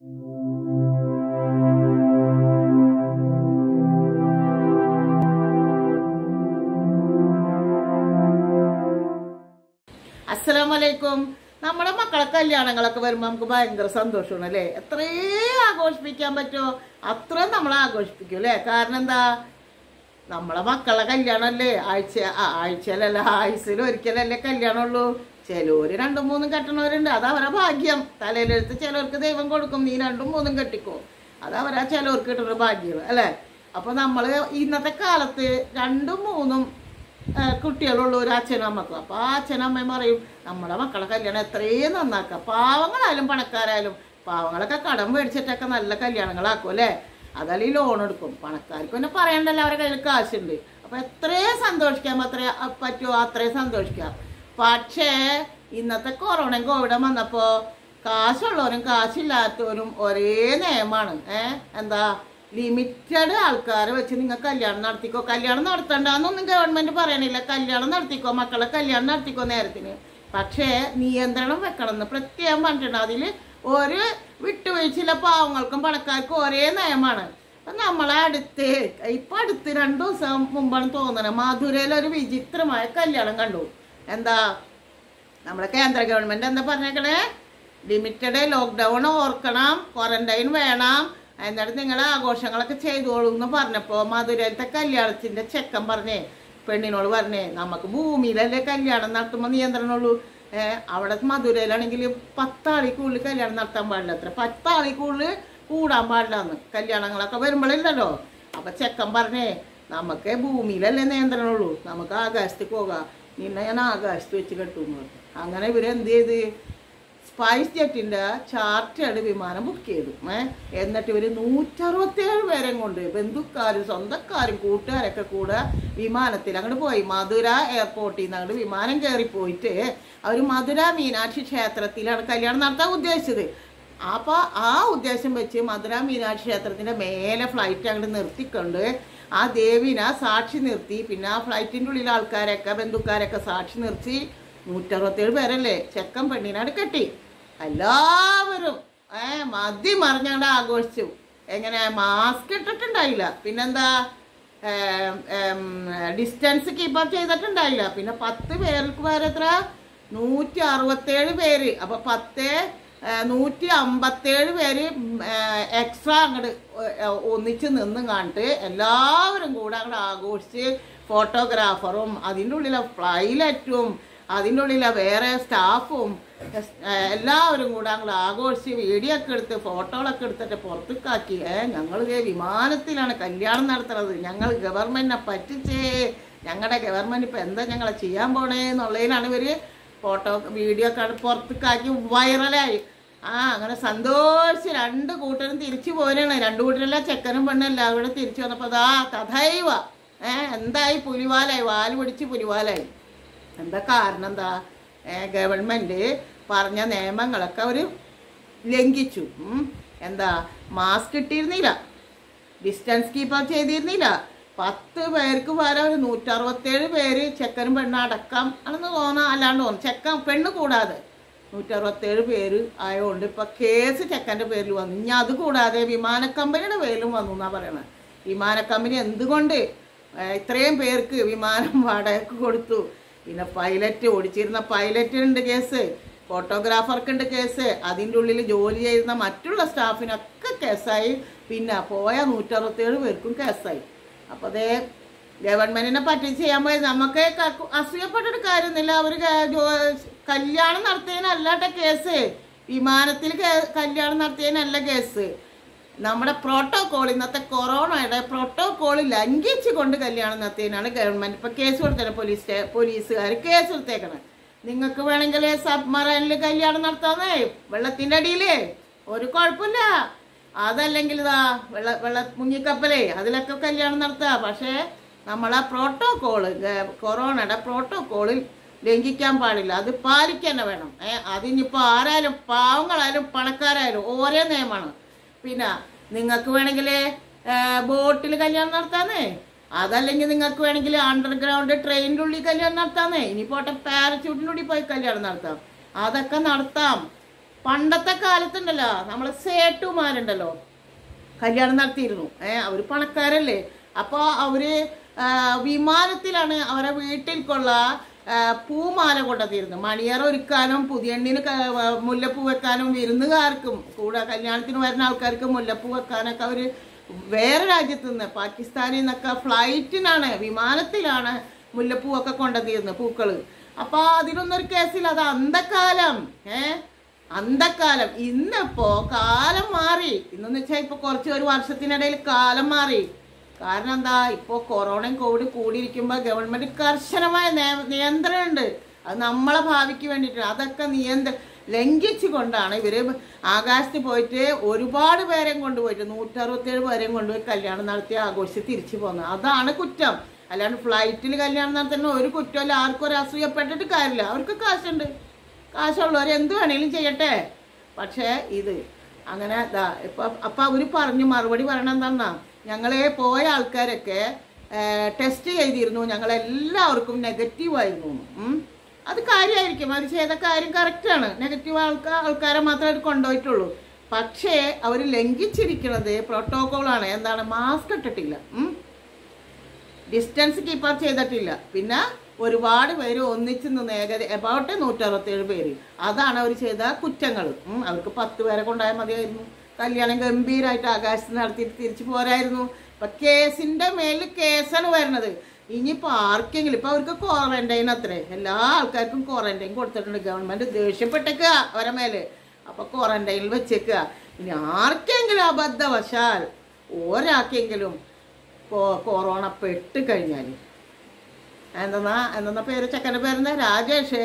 അസ്സലാമലൈക്കും നമ്മുടെ മക്കളെ കല്യാണങ്ങളൊക്കെ വരുമ്പോൾ നമുക്ക് ഭയങ്കര സന്തോഷമാണ് അല്ലേ എത്രയും ആഘോഷിപ്പിക്കാൻ പറ്റുമോ അത്രയും നമ്മൾ ആഘോഷിപ്പിക്കും അല്ലേ കാരണം എന്താ നമ്മളെ മക്കളെ കല്യാണമല്ലേ ആഴ്ച ആ, ആഴ്ചയിലല്ല ആഴ്ചയിൽ ഒരിക്കലല്ലേ കല്യാണമുള്ളൂ ചിലവര് രണ്ടും മൂന്നും കെട്ടണവരുണ്ട് അത് അവരെ ഭാഗ്യം തലയിലെടുത്ത് ചിലവർക്ക് ദൈവം കൊടുക്കും നീ രണ്ടും മൂന്നും കെട്ടിക്കോ അത് അവരാ ചിലവർക്ക് കിട്ടുന്ന ഭാഗ്യം അല്ലേ അപ്പൊ നമ്മള് ഇന്നത്തെ കാലത്ത് രണ്ടും മൂന്നും ആ, കുട്ടികളുള്ള ഒരു അച്ഛനും അമ്മക്കും അപ്പൊ ആ അച്ഛനും അമ്മയും പറയും നമ്മളെ മക്കളെ കല്യാണം എത്രയും നന്നാക്കാം പാവങ്ങളായാലും പണക്കാരായാലും പാവങ്ങളൊക്കെ കടം മേടിച്ചിട്ടൊക്കെ നല്ല കല്യാണങ്ങളാക്കും അല്ലേ അതല്ല ഈ ലോൺ എടുക്കും പണക്കാർക്ക് പിന്നെ പറയണ്ടല്ലോ അവരുടെ കയ്യിൽ കാശുണ്ട് അപ്പൊ എത്രയും സന്തോഷിക്കാൻ അത്ര പറ്റുമോ അത്രയും സന്തോഷിക്കാം പക്ഷേ ഇന്നത്തെ കൊറോണയും കോവിഡും വന്നപ്പോ കാശുള്ളവരും കാശില്ലാത്തവരും ഒരേ നിയമമാണ് ഏ എന്താ ലിമിറ്റഡ് ആൾക്കാരെ വെച്ച് നിങ്ങൾ കല്യാണം നടത്തിക്കോ കല്യാണം നടത്തണ്ടെന്നൊന്നും ഗവൺമെന്റ് പറയണില്ല കല്യാണം നടത്തിക്കോ മക്കളെ കല്യാണം നടത്തിക്കോ നേരത്തിന് പക്ഷേ നിയന്ത്രണം വെക്കണം എന്ന് പ്രത്യേകം പറഞ്ഞിട്ടുണ്ട് അതിൽ ഒരു വിട്ടുവീഴ്ചയില്ല പാവങ്ങൾക്കും പണക്കാർക്കും ഒരേ നിയമമാണ് അപ്പൊ നമ്മളെ അടുത്ത് ഇപ്പൊ അടുത്ത് രണ്ടു ദിവസം മുമ്പാണ് തോന്നുന്നത് മധുരയിൽ ഒരു വിചിത്രമായ കല്യാണം കണ്ടു എന്താ നമ്മുടെ കേന്ദ്ര ഗവൺമെന്റ് എന്താ പറഞ്ഞേക്കണേ ലിമിറ്റഡ് ലോക്ക്ഡൗൺ ഓർക്കണം ക്വാറന്റൈൻ വേണം എന്നിട്ട് നിങ്ങൾ ആഘോഷങ്ങളൊക്കെ ചെയ്തോളൂ എന്ന് പറഞ്ഞപ്പോ മധുരയിലത്തെ കല്യാണത്തിന്റെ ചെക്കൻ പറഞ്ഞേ പെണ്ണിനോട് പറഞ്ഞേ നമുക്ക് ഭൂമിയിലല്ലേ കല്യാണം നടത്തുമ്പോൾ നിയന്ത്രണമുള്ളൂ ഏഹ് അവിടെ മധുരയിലാണെങ്കിൽ പത്താളിൽ കൂടുതൽ കല്യാണം നടത്താൻ പാടില്ല അത്ര പത്താളിൽ കൂടുതൽ കൂടാൻ പാടില്ലെന്ന് കല്യാണങ്ങളൊക്കെ വരുമ്പോഴില്ലല്ലോ അപ്പൊ ചെക്കൻ പറഞ്ഞേ നമുക്ക് ഭൂമിയിലല്ലേ നിയന്ത്രണമുള്ളൂ നമുക്ക് ആകാശത്ത് പോകാം നിന്നെ ഞാൻ ആകാശത്ത് വെച്ച് കെട്ടുന്നു പറഞ്ഞു. അങ്ങനെ ഇവരെന്ത് ചെയ്ത് സ്പൈസ് ജെറ്റിന്റെ ചാർട്ടേഡ് വിമാനം ബുക്ക് ചെയ്തു ഏ എന്നിട്ട് ഇവര് നൂറ്ററുപത്തേഴ് പേരെ കൊണ്ട് ബന്ധുക്കാരും സ്വന്തക്കാരും കൂട്ടുകാരൊക്കെ കൂടെ വിമാനത്തിൽ അങ്ങോട്ട് പോയി മധുര എയർപോർട്ടിൽ നിന്ന് അങ്ങോട്ട് വിമാനം കയറി പോയിട്ട് അവർ മധുര മീനാക്ഷി ക്ഷേത്രത്തിലാണ് കല്യാണം നടത്താൻ ഉദ്ദേശിച്ചത് അപ്പൊ ആ ഉദ്ദേശം വെച്ച് മധുര മീനാക്ഷി ക്ഷേത്രത്തിന്റെ മേലെ ഫ്ലൈറ്റ് അങ്ങോട്ട് നിർത്തിക്കൊണ്ട് ആ ദേവിനെ സാക്ഷി നിർത്തി പിന്നെ ആ ഫ്ലൈറ്റിന്റെ ഉള്ളിൽ ആൾക്കാരൊക്കെ ബന്ധുക്കാരൊക്കെ സാക്ഷി നിർത്തി നൂറ്ററുപത്തേഴ് പേരല്ലേ ചെക്കൻ പെണ്ണിനാട് കെട്ടി എല്ലാവരും ഏ മതി മറിഞ്ഞാണ്ട് ആഘോഷിച്ചു എങ്ങനെ മാസ്ക് ഇട്ടിട്ടുണ്ടായില്ല പിന്നെന്താ ഡിസ്റ്റൻസ് കീപ്പ് അപ്പ് ചെയ്തിട്ടുണ്ടായില്ല പിന്നെ പത്ത് പേർക്ക് പേര് എത്ര നൂറ്റി അറുപത്തേഴ് പേര് അപ്പൊ പത്ത് ഏ, നൂറ്റി അമ്പത്തേഴ് പേര് എക്സ്ട്രാ അങ്ങോട്ട് ഒന്നിച്ച് നിന്ന് കണ്ടിട്ട് എല്ലാവരും കൂടെ അങ്ങോട്ട് ആഘോഷിച്ച് ഫോട്ടോഗ്രാഫറും അതിൻ്റെ ഉള്ളിലെ ഫ്ലൈലറ്റും അതിൻ്റെ ഉള്ളിലെ വേറെ സ്റ്റാഫും എല്ലാവരും കൂടെ അങ്ങോട്ട് ആഘോഷിച്ച് വീഡിയോ ഒക്കെ എടുത്ത് ഫോട്ടോകളൊക്കെ എടുത്തിട്ട് പുറത്തേക്കാക്കി ഏ ഞങ്ങൾ ദേ വിമാനത്തിലാണ് കല്യാണം നടത്തുന്നത് ഞങ്ങൾ ഗവൺമെന്റിനെ പറ്റിച്ചേ ഞങ്ങളുടെ ഗവൺമെന്റ് ഇപ്പൊ എന്താ ഞങ്ങളെ ചെയ്യാൻ പോണേ എന്നുള്ളതിലാണ് ഇവര് ഫോട്ടോ വീഡിയോ ഒക്കെ പുറത്തേക്കാക്കി വൈറലായി ആ അങ്ങനെ സന്തോഷിച്ച് രണ്ട് കൂട്ടരും തിരിച്ചു പോരാണ് രണ്ടു കൂട്ടരല്ല ചെക്കനും പെണ്ണും എല്ലാം കൂടെ തിരിച്ചു വന്നപ്പോ അതാ തഥൈവ ഏ എന്തായി പുലിവാലായി വാല് പിടിച്ച് പുലിവാലായി എന്താ കാരണം എന്താ ഏ, ഗവൺമെന്റ് പറഞ്ഞ നിയമങ്ങളൊക്കെ അവർ ലംഘിച്ചു ഉം. എന്താ മാസ്ക് ഇട്ടിരുന്നില്ല ഡിസ്റ്റൻസ് കീപ്പ് അപ്പ് ചെയ്തിരുന്നില്ല പത്ത് പേർക്ക് പകരം ഒരു നൂറ്ററുപത്തേഴ് പേര് ചെക്കനും പെണ്ണും അടക്കം ആണെന്ന് തോന്നാം അല്ലാണ്ട് തോന്നുന്നു ചെക്കൻ പെണ്ണ് കൂടാതെ നൂറ്ററുപത്തേഴ് പേര് ആയതുകൊണ്ട് ഇപ്പൊ കേസ് ചെക്കൻ്റെ പേരിൽ വന്നു ഇനി അത് കൂടാതെ വിമാന കമ്പനിയുടെ പേരിലും വന്നു എന്നാ പറയണത് വിമാന കമ്പനി എന്തുകൊണ്ട് ഏ, ഇത്രയും പേർക്ക് വിമാനം വാടകയ്ക്ക് കൊടുത്തു പിന്നെ പൈലറ്റ് ഓടിച്ചിരുന്ന പൈലറ്റിനുണ്ട് കേസ് ഫോട്ടോഗ്രാഫർക്കുണ്ട് കേസ് അതിൻ്റെ ഉള്ളിൽ ജോലി ചെയ്യുന്ന മറ്റുള്ള സ്റ്റാഫിനൊക്കെ കേസായി പിന്നെ പോയ നൂറ്ററുപത്തേഴ് പേർക്കും കേസായി അപ്പോൾ അതേ ഗവൺമെന്റിനെ പറ്റി ചെയ്യാൻ പോയി നമുക്ക് ക- അസൂയപ്പെട്ടിട്ട് കാര്യമൊന്നുമില്ല അവർ കല്യാണം നടത്തിയതിനല്ലാട്ട കേസ് വിമാനത്തിൽ കേ- കല്യാണം നടത്തിയതിനല്ല കേസ് നമ്മുടെ പ്രോട്ടോകോൾ ഇന്നത്തെ കൊറോണയുടെ പ്രോട്ടോകോൾ ലംഘിച്ചു കൊണ്ട് കല്യാണം നടത്തിയതിനാണ് ഗവൺമെന്റ് ഇപ്പൊ കേസ് കൊടുത്തത് പോലീസ് സ്റ്റേ- പോലീസുകാർ കേസ് കൊടുത്തേക്കണം നിങ്ങൾക്ക് വേണമെങ്കിൽ സബ്മറൈനിൽ കല്യാണം നടത്താന്നേ വെള്ളത്തിന്റെ അടിയിലേ ഒരു കുഴപ്പമില്ല അതല്ലെങ്കിൽ ഇതാ വെള്ള വെള്ള മുങ്ങിക്കപ്പലേ അതിലൊക്കെ കല്യാണം നടത്തുക പക്ഷേ നമ്മളെ പ്രോട്ടോകോള് കൊറോണയുടെ പ്രോട്ടോകോളിൽ ലംഘിക്കാൻ പാടില്ല അത് പാലിക്കാൻ തന്നെ വേണം ഏ അതിനിപ്പോ ആരായാലും പാവങ്ങളായാലും പണക്കാരായാലും ഓരോ നിയമമാണ് പിന്നെ നിങ്ങൾക്ക് വേണമെങ്കിൽ ബോട്ടിൽ കല്യാണം നടത്താന്നേ അതല്ലെങ്കിൽ നിങ്ങൾക്ക് വേണമെങ്കിൽ അണ്ടർഗ്രൗണ്ട് ട്രെയിനിൻ്റെ ഉള്ളിൽ കല്യാണം നടത്താന്നേ ഇനി പോട്ടെ പാരച്യൂട്ടിൻ്റെ ഉള്ളിൽ പോയി കല്യാണം നടത്താം അതൊക്കെ നടത്താം പണ്ടത്തെ കാലത്തുണ്ടല്ലോ നമ്മളെ സേട്ടുമാരുണ്ടല്ലോ കല്യാണം നടത്തിയിരുന്നു ഏ അവര് പണക്കാരല്ലേ അപ്പോൾ അവര് ആ, വിമാനത്തിലാണ് അവരെ വീട്ടിൽക്കുള്ള ആ, പൂമാല കൊണ്ടുവന്നിരുന്നത് മണിയറ ഒരുക്കാനും പുതിയണ്ണിന് ക- വ- മുല്ലപ്പൂ വെക്കാനും വിരുന്നുകാർക്കും കൂടെ കല്യാണത്തിന് വരുന്ന ആൾക്കാർക്ക് മുല്ലപ്പൂ വെക്കാനൊക്കെ അവര് വേറെ രാജ്യത്ത് നിന്ന് പാകിസ്ഥാനിൽ നിന്നൊക്കെ ഫ്ലൈറ്റിനാണ് വിമാനത്തിലാണ് മുല്ലപ്പൂവൊക്കെ കൊണ്ടുവന്നിരുന്നത് പൂക്കള് അപ്പൊ അതിനൊന്നും ഒരു കേസില്ല അത് അന്തക്കാലം ഏഹ് അന്തക്കാലം ഇന്നിപ്പോ കാലം മാറി ഇന്നെന്ന് വെച്ചാൽ ഇപ്പൊ കുറച്ച് ഒരു വർഷത്തിനിടയിൽ കാലം മാറി കാരണം എന്താ ഇപ്പോ കൊറോണയും കോവിഡ് കൂടിയിരിക്കുമ്പോൾ ഗവൺമെന്റ് കർശനമായ നയ- നിയന്ത്രണം ഉണ്ട് അത് നമ്മളെ ഭാവിക്ക് വേണ്ടിയിട്ട് അതൊക്കെ നിയന്ത്ര ലംഘിച്ചുകൊണ്ടാണ് ഇവര് ആകാശത്ത് പോയിട്ട് ഒരുപാട് പേരെയും കൊണ്ടുപോയിട്ട് നൂറ്ററുപത്തേഴ് പേരെയും കൊണ്ടുപോയി കല്യാണം നടത്തി ആഘോഷിച്ച് തിരിച്ചു പോകുന്നത് അതാണ് കുറ്റം അല്ലാണ്ട് ഫ്ലൈറ്റിൽ കല്യാണം നടത്തുന്ന ഒരു കുറ്റമല്ല ആർക്കും ഒരു അസൂയപ്പെട്ടിട്ട് കാര്യമില്ല അവർക്ക് കാശുണ്ട് കാശുള്ളവർ എന്ത് വേണേലും ചെയ്യട്ടെ പക്ഷേ ഇത് അങ്ങനെ ഇതാ ഇപ്പൊ അപ്പൊ അവര് പറഞ്ഞു മറുപടി പറയണത് എന്താന്നാ ഞങ്ങളെ പോയ ആൾക്കാരൊക്കെ ടെസ്റ്റ് ചെയ്തിരുന്നു ഞങ്ങളെല്ലാവർക്കും നെഗറ്റീവ് ആയിരുന്നു ഉം. അത് കാര്യമായിരിക്കും അവർ ചെയ്ത കാര്യം കറക്റ്റാണ് നെഗറ്റീവ് ആൾക്കാർ ആൾക്കാരെ മാത്രമേ അവർ കൊണ്ടുപോയിട്ടുള്ളൂ പക്ഷേ അവർ ലംഘിച്ചിരിക്കുന്നത് പ്രോട്ടോകോളാണ് എന്താണ് മാസ്ക് ഇട്ടിട്ടില്ല ഉം. ഡിസ്റ്റൻസ് കീപ്പർ ചെയ്തിട്ടില്ല പിന്നെ ഒരുപാട് പേര് ഒന്നിച്ച് നിന്ന് ഏകദേശം എബൌട്ട് നൂറ്ററുപത്തേഴ് പേര് അതാണ് അവർ ചെയ്ത കുറ്റങ്ങൾ അവർക്ക് പത്ത് പേരെ കൊണ്ടായാൽ മതിയായിരുന്നു കല്യാണം ഗംഭീരമായിട്ട് ആകാശത്ത് നടത്തിയിട്ട് തിരിച്ചു പോരായിരുന്നു ഇപ്പൊ കേസിന്റെ മേലിൽ കേസാണ് വരുന്നത് ഇനിയിപ്പോ ആർക്കെങ്കിലും ഇപ്പൊ അവർക്ക് ക്വാറന്റൈൻ അത്രേ എല്ലാ ആൾക്കാർക്കും ക്വാറന്റൈൻ കൊടുത്തിട്ടുണ്ട് ഗവൺമെന്റ് ദേഷ്യപ്പെട്ടേക്കുക അവരെ മേല് അപ്പൊ ക്വാറന്റൈനിൽ വെച്ചേക്കുക ഇനി ആർക്കെങ്കിലും അബദ്ധവശാൽ ഒരാൾക്കെങ്കിലും കൊ- കൊറോണ പെട്ട് കഴിഞ്ഞാൽ എന്തെന്നാ എന്തെന്നാ പേര് ചെക്കൻ്റെ പേരെന്താ രാജേഷേ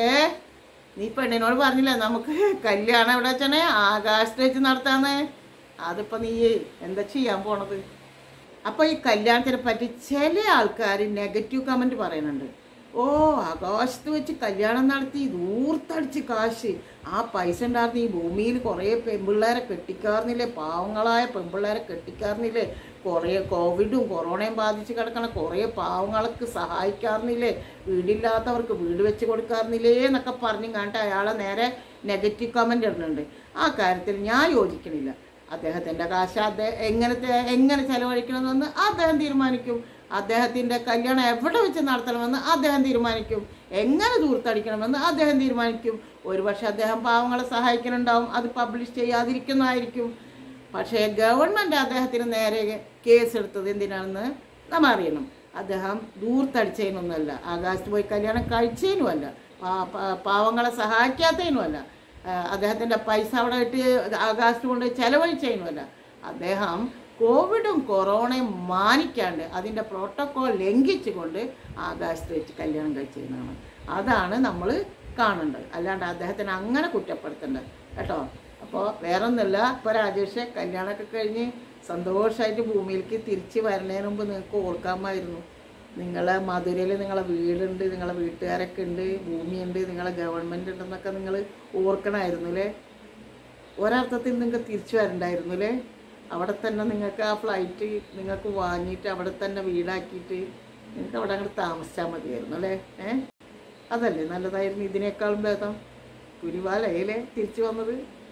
നീ പെണ്ണിനോട് പറഞ്ഞില്ലേ നമുക്ക് കല്യാണം എവിടെ വെച്ചാണേ ആകാശത്ത് വെച്ച് നടത്താന്ന് അതിപ്പോ നീ എന്താ ചെയ്യാൻ പോണത് അപ്പൊ ഈ കല്യാണത്തിനെ പറ്റി ചില ആൾക്കാർ നെഗറ്റീവ് കമന്റ് പറയുന്നുണ്ട് ഓ ആകാശത്ത് വെച്ച് കല്യാണം നടത്തി ദൂർത്തടിച്ച് കാശ് ആ പൈസ ഉണ്ടായിരുന്ന ഈ ഭൂമിയിൽ കുറേ പെൺപിള്ളേരെ കെട്ടിക്കാറുന്നില്ലേ പാവങ്ങളായ പെൺപിള്ളേരെ കെട്ടിക്കാറുന്നില്ലേ കുറേ കോവിഡും കൊറോണയും ബാധിച്ച് കിടക്കണ കുറേ പാവങ്ങൾക്ക് സഹായിക്കാറുന്നില്ലേ വീടില്ലാത്തവർക്ക് വീട് വെച്ച് കൊടുക്കാറുന്നില്ലേ എന്നൊക്കെ പറഞ്ഞ് കണ്ടിട്ട് അയാളെ നേരെ നെഗറ്റീവ് കമന്റ് ഇടുന്നുണ്ട് ആ കാര്യത്തിൽ ഞാൻ യോജിക്കണില്ല അദ്ദേഹത്തിന്റെ കാശ് അദ്ദേഹം എങ്ങനത്തെ എങ്ങനെ ചെലവഴിക്കണമെന്ന് അദ്ദേഹം തീരുമാനിക്കും അദ്ദേഹത്തിന്റെ കല്യാണം എവിടെ വെച്ച് നടത്തണമെന്ന് അദ്ദേഹം തീരുമാനിക്കും എങ്ങനെ ദൂർത്തടിക്കണമെന്ന് അദ്ദേഹം തീരുമാനിക്കും ഒരുപക്ഷെ അദ്ദേഹം പാവങ്ങളെ സഹായിക്കുന്നുണ്ടാവും അത് പബ്ലിഷ് ചെയ്യാതിരിക്കുന്നതായിരിക്കും പക്ഷേ ഗവൺമെന്റ് അദ്ദേഹത്തിന് നേരെ കേസ് എടുത്തത് എന്തിനാണെന്ന് നാം അറിയണം അദ്ദേഹം ദൂർത്തടിച്ചതിനൊന്നുമല്ല ആകാശത്ത് പോയി കല്യാണം കഴിച്ചതിനുമല്ല പാ- പാ- പാവങ്ങളെ സഹായിക്കാത്തതിനുമല്ല ആ, അദ്ദേഹത്തിന്റെ പൈസ അവിടെ ഇട്ട് ആകാശത്ത് കൊണ്ട് ചെലവഴിച്ചതിനുമല്ല അദ്ദേഹം കോവിഡും കൊറോണയും മാനിക്കാണ്ട് അതിൻ്റെ പ്രോട്ടോകോൾ ലംഘിച്ചുകൊണ്ട് ആകാശത്ത് വെച്ച് കല്യാണം കഴിച്ചതാണ് അതാണ് നമ്മൾ കാണേണ്ടത് അല്ലാണ്ട് അദ്ദേഹത്തിന് അങ്ങനെ കുറ്റപ്പെടുത്തേണ്ടത് കേട്ടോ അപ്പോൾ വേറൊന്നുമില്ല ഇപ്പോൾ രാജേഷ് കല്യാണമൊക്കെ കഴിഞ്ഞ് സന്തോഷമായിട്ട് ഭൂമിയിലേക്ക് തിരിച്ച് വരുന്നതിന് മുമ്പ് നിങ്ങൾക്ക് ഓർക്കാമായിരുന്നു നിങ്ങളെ മധുരയിൽ നിങ്ങളെ വീടുണ്ട് നിങ്ങളെ വീട്ടുകാരൊക്കെ ഉണ്ട് ഭൂമിയുണ്ട് നിങ്ങളെ ഗവൺമെൻറ് ഉണ്ടെന്നൊക്കെ നിങ്ങൾ ഓർക്കണമായിരുന്നു അല്ലേ ഒരർത്ഥത്തിൽ നിങ്ങൾക്ക് തിരിച്ചു വരണ്ടായിരുന്നു അല്ലേ അവിടെ തന്നെ നിങ്ങൾക്ക് ആ ഫ്ലൈറ്റ് നിങ്ങൾക്ക് വാങ്ങിയിട്ട് അവിടെ തന്നെ വീടാക്കിയിട്ട് നിങ്ങൾക്ക് അവിടെ അങ്ങോട്ട് താമസിച്ചാൽ മതിയായിരുന്നു അല്ലേ ഏ അതല്ലേ നല്ലതായിരുന്നു ഇതിനേക്കാളും ഭേദം കുരുവാലയല്ലേ തിരിച്ചു വന്നത്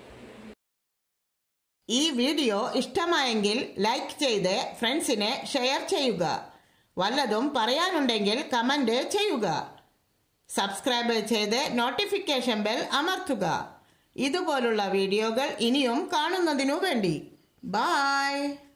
ഈ വീഡിയോ ഇഷ്ടമായെങ്കിൽ ലൈക്ക് ചെയ്ത് ഫ്രണ്ട്സിനെ ഷെയർ ചെയ്യുക വല്ലതും പറയാനുണ്ടെങ്കിൽ കമൻറ്റ് ചെയ്യുക സബ്സ്ക്രൈബ് ചെയ്ത് നോട്ടിഫിക്കേഷൻ ബെൽ അമർത്തുക ഇതുപോലുള്ള വീഡിയോകൾ ഇനിയും കാണുന്നതിനു വേണ്ടി ബായ്